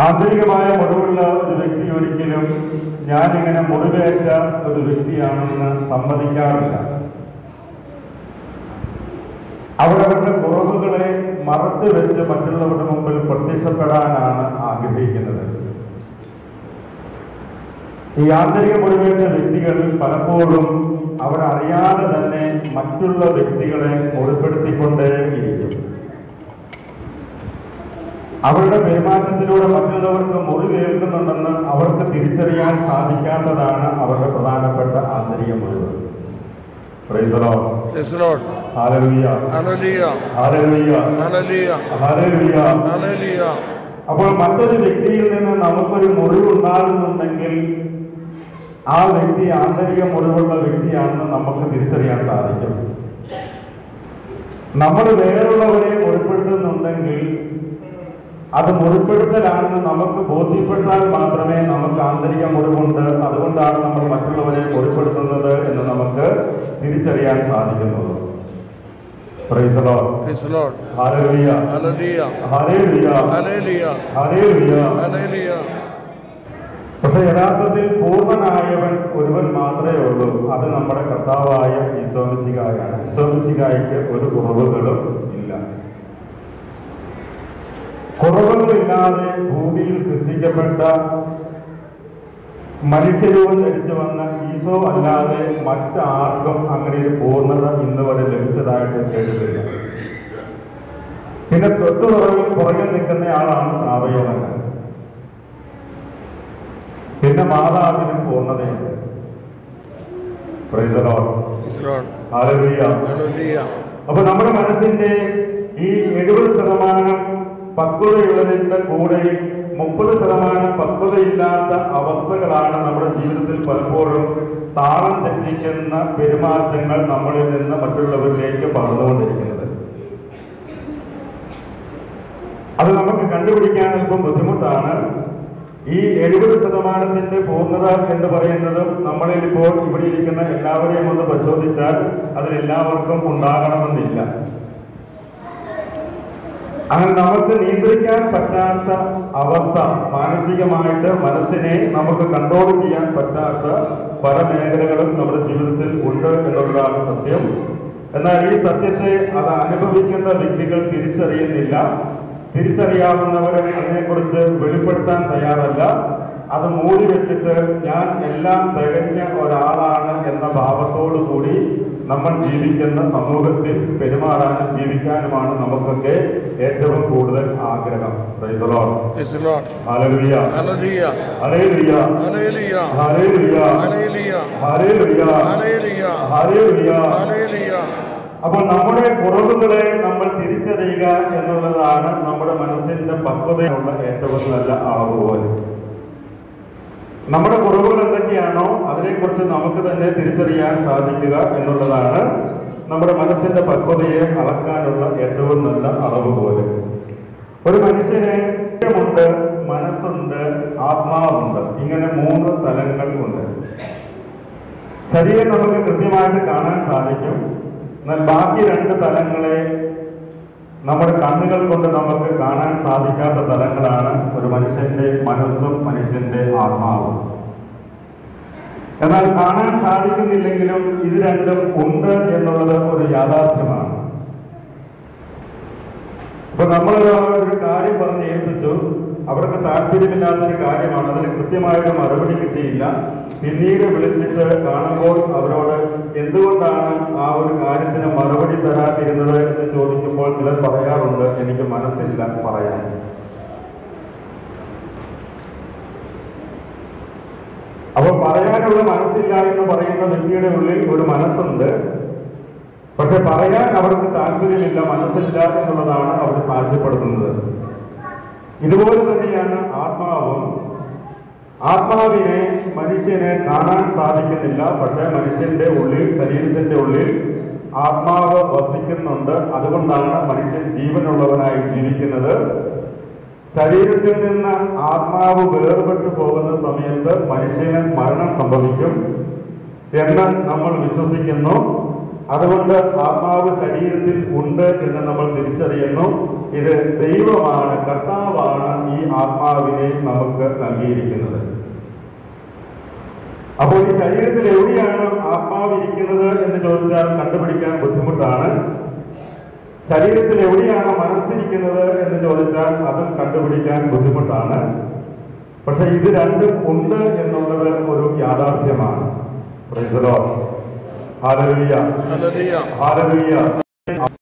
ആന്തരികമായ മുറിവുള്ള ഒരു വ്യക്തി ഒരിക്കലും ഞാനിങ്ങനെ മുറിവേറ്റ ഒരു വ്യക്തിയാണെന്ന് സമ്മതിക്കാറില്ല അവരവരുടെ കുറവുകളെ മറച്ചു വെച്ച് മറ്റുള്ളവരുടെ മുമ്പിൽ പ്രത്യക്ഷപ്പെടാനാണ് ആഗ്രഹിക്കുന്നത് ഈ ആന്തരിക മുറിവേറ്റ വ്യക്തികൾ പലപ്പോഴും അവരറിയാതെ തന്നെ മറ്റുള്ള വ്യക്തികളെ മുറിപ്പെടുത്തിക്കൊണ്ടേയിരിക്കും അവരുടെ പെരുമാറ്റത്തിലൂടെ മറ്റുള്ളവർക്ക് മുറിവേൽക്കുന്നുണ്ടെന്ന് അവർക്ക് തിരിച്ചറിയാൻ സാധിക്കാത്തതാണ് അവരുടെ പ്രധാനപ്പെട്ട ആന്തരിക മുറിവ് Praise the Lord. Yes, Lord. Hallelujah. Hallelujah. Hallelujah. Hallelujah. Hallelujah. Hallelujah. അപ്പോൾ മറ്റൊരു വ്യക്തിയിൽ നിന്ന് നമുക്കൊരു മുറിവുണ്ടാകുന്നുണ്ടെങ്കിൽ ആ വ്യക്തി ആന്തരിക മുറിവുള്ള വ്യക്തിയാണെന്ന് നമുക്ക് തിരിച്ചറിയാൻ സാധിക്കും നമ്മൾ വേറുള്ളവരെ മുറിപ്പെടുത്തുന്നുണ്ടെങ്കിൽ അത് മുറിപ്പെടുത്തലാണെന്ന് നമുക്ക് ബോധ്യപ്പെട്ടാൽ മാത്രമേ നമുക്ക് ആന്തരിക മുറിവുണ്ട് അതുകൊണ്ടാണ് നമ്മൾ മറ്റുള്ളവരെ മുറിപ്പെടുത്തുന്നത് എന്ന് നമുക്ക് തിരിച്ചറിയാൻ സാധിക്കുന്നത് Praise the Lord. Yes, Lord. Hallelujah. Hallelujah. Hallelujah. Hallelujah. Hallelujah. Hallelujah. പക്ഷെ യഥാർത്ഥത്തിൽ പൂർണ്ണനായവൻ ഒരുവൻ മാത്രമേ ഉള്ളൂ അത് നമ്മുടെ കർത്താവായ ഈശോമിശികായാണ് ഈശോമിശികായ്ക്ക് ഒരു കുറവുകളും ഇല്ല കുറവുകളില്ലാതെ ഭൂമിയിൽ സൃഷ്ടിക്കപ്പെട്ട മനുഷ്യരൂപം ധരിച്ചു വന്ന ഈശോ അല്ലാതെ മറ്റാർക്കും അങ്ങനെ ഒരു പൂർണ്ണത ഇന്ന് വരെ ലഭിച്ചതായിട്ട് കേട്ടിട്ടില്ല പിന്നെ തൊട്ടു പുറകിൽ പുറകിൽ നിൽക്കുന്ന ആളാണ് സാവയവൻ പിന്നെ മാതാവിനും പൂർണ്ണതയുണ്ട് Praise the Lord. Yes, Lord. Hallelujah. Hallelujah. അപ്പൊ നമ്മുടെ മനസ്സിന്റെ ഈ എഴുപത് ശതമാനം പക്വതയുള്ളതിന്റെ കൂടെ മുപ്പത് ശതമാനം പക്വതയില്ലാത്ത അവസ്ഥകളാണ് നമ്മുടെ ജീവിതത്തിൽ പലപ്പോഴും താളം തെറ്റിക്കുന്ന പെരുമാറ്റങ്ങൾ നമ്മളിൽ നിന്ന് മറ്റുള്ളവരിലേക്ക് പകർന്നുകൊണ്ടിരിക്കുന്നത് അത് നമുക്ക് കണ്ടുപിടിക്കാൻ അല്പം ബുദ്ധിമുട്ടാണ് ഈ എഴുപത് ശതമാനത്തിന്റെ പൂർണ്ണത എന്ന് പറയുന്നതും നമ്മളിൽ ഇപ്പോൾ ഇവിടെ ഇരിക്കുന്ന എല്ലാവരെയും ഒന്ന് പരിശോധിച്ചാൽ അതിലെല്ലാവർക്കും ഉണ്ടാകണമെന്നില്ല അങ്ങനെ നമുക്ക് നിയന്ത്രിക്കാൻ പറ്റാത്ത അവസ്ഥ മാനസികമായിട്ട് മനസ്സിനെ നമുക്ക് കൺട്രോൾ ചെയ്യാൻ പറ്റാത്ത പല മേഖലകളും നമ്മുടെ ജീവിതത്തിൽ ഉണ്ട് എന്നുള്ളതാണ് സത്യം എന്നാൽ ഈ സത്യത്തെ അത് അനുഭവിക്കുന്ന വ്യക്തികൾ തിരിച്ചറിയുന്നില്ല തിരിച്ചറിയാവുന്നവർ അതിനെക്കുറിച്ച് വെളിപ്പെടുത്താൻ തയ്യാറല്ല അത് മൂടി വെച്ചിട്ട് ഞാൻ എല്ലാം തികഞ്ഞ ഒരാളാണ് എന്ന ഭാവത്തോടു കൂടി നമ്മൾ ജീവിക്കുന്ന സമൂഹത്തിൽ പെരുമാറാനും ജീവിക്കാനുമാണ് നമുക്കൊക്കെ ഏറ്റവും കൂടുതൽ ആഗ്രഹം Praise the Lord. Yes, Lord. Hallelujah. Hallelujah. Hallelujah. Hallelujah. Hallelujah. Hallelujah. Hallelujah. Hallelujah. Hallelujah. Hallelujah. അപ്പോൾ നമ്മുടെ കുറവുകളെ നമ്മൾ തിരിച്ചറിയുക എന്നുള്ളതാണ് നമ്മുടെ മനസ്സിന്റെ പക്വതയുള്ള ഏറ്റവും നല്ല അളവുപോലെ നമ്മുടെ കുറവുകൾ എന്തൊക്കെയാണോ അതിനെക്കുറിച്ച് നമുക്ക് തന്നെ തിരിച്ചറിയാൻ സാധിക്കുക എന്നുള്ളതാണ് നമ്മുടെ മനസ്സിന്റെ പക്വതയെ അളക്കാനുള്ള ഏറ്റവും നല്ല അളവുപോലെ ഒരു മനുഷ്യന് ശരീരമുണ്ട് മനസ്സുണ്ട് ആത്മാവുണ്ട് ഇങ്ങനെ മൂന്ന് തലങ്ങൾ ഉണ്ട് ശരീരം നമുക്ക് കൃത്യമായിട്ട് കാണാൻ സാധിക്കും എന്നാൽ ബാക്കി രണ്ട് തലങ്ങളെ നമ്മുടെ കണ്ണുകൾ കൊണ്ട് നമുക്ക് കാണാൻ സാധിക്കാത്ത തലങ്ങളാണ് ഒരു മനുഷ്യന്റെ മനസ്സും മനുഷ്യന്റെ ആത്മാവും എന്നാൽ കാണാൻ സാധിക്കുന്നില്ലെങ്കിലും ഇത് രണ്ടും ഉണ്ട് എന്നുള്ളത് ഒരു യാഥാർത്ഥ്യമാണ് ഇപ്പൊ നമ്മൾ ഒരു കാര്യം പറഞ്ഞ് ഏൽപ്പിച്ചു അവർക്ക് താല്പര്യമില്ലാത്തൊരു കാര്യമാണ് അതിന് കൃത്യമായിട്ട് മറുപടി കിട്ടിയില്ല പിന്നീട് വിളിച്ചിട്ട് കാണുമ്പോൾ അവരോട് എന്തുകൊണ്ടാണ് ആ ഒരു കാര്യത്തിന് മറുപടി തരാതിരുന്നത് എന്ന് ചോദിക്കുമ്പോൾ ചിലർ പറയാറുണ്ട് എനിക്ക് മനസ്സില്ല പറയാൻ അപ്പോൾ പറയാനുള്ള മനസ്സില്ല എന്ന് പറയുന്ന വ്യക്തിയുടെ ഉള്ളിൽ ഒരു മനസ്സുണ്ട് പക്ഷെ പറയാൻ അവർക്ക് താല്പര്യമില്ല മനസ്സില്ല എന്നുള്ളതാണ് അവർ സാക്ഷ്യപ്പെടുത്തുന്നത് ഇതുപോലെ തന്നെയാണ് ആത്മാവും ആത്മാവിനെ മനുഷ്യനെ കാണാൻ സാധിക്കുന്നില്ല പക്ഷെ മനുഷ്യന്റെ ഉള്ളിൽ ശരീരത്തിന്റെ ഉള്ളിൽ ആത്മാവ് വസിക്കുന്നുണ്ട് അതുകൊണ്ടാണ് മനുഷ്യൻ ജീവനുള്ളവനായി ജീവിക്കുന്നത് ശരീരത്തിൽ നിന്ന് ആത്മാവ് വേർപെട്ടു പോകുന്ന സമയത്ത് മനുഷ്യന് മരണം സംഭവിക്കും എന്ന് നമ്മൾ വിശ്വസിക്കുന്നു അതുകൊണ്ട് ആത്മാവ് ശരീരത്തിൽ ഉണ്ട് എന്ന് നമ്മൾ തിരിച്ചറിയുന്നു ഇത് ദൈവമാണ് കർത്താവാണ് ഈ ആത്മാവിനെ നമുക്ക് നൽകിയിരിക്കുന്നത് അപ്പോൾ ഈ ശരീരത്തിൽ എവിടെയാണ് ആത്മാവ് ഇരിക്കുന്നത് എന്ന് ചോദിച്ചാൽ കണ്ടുപിടിക്കാൻ ബുദ്ധിമുട്ടാണ് ശരീരത്തിൽ എവിടെയാണ് മനസ്സിരിക്കുന്നത് എന്ന് ചോദിച്ചാൽ അതും കണ്ടുപിടിക്കാൻ ബുദ്ധിമുട്ടാണ് പക്ഷെ ഇത് രണ്ടും ഉണ്ട് എന്നുള്ളത് ഒരു യാഥാർത്ഥ്യമാണ് Praise the Lord. Hallelujah. Hallelujah Hallelujah.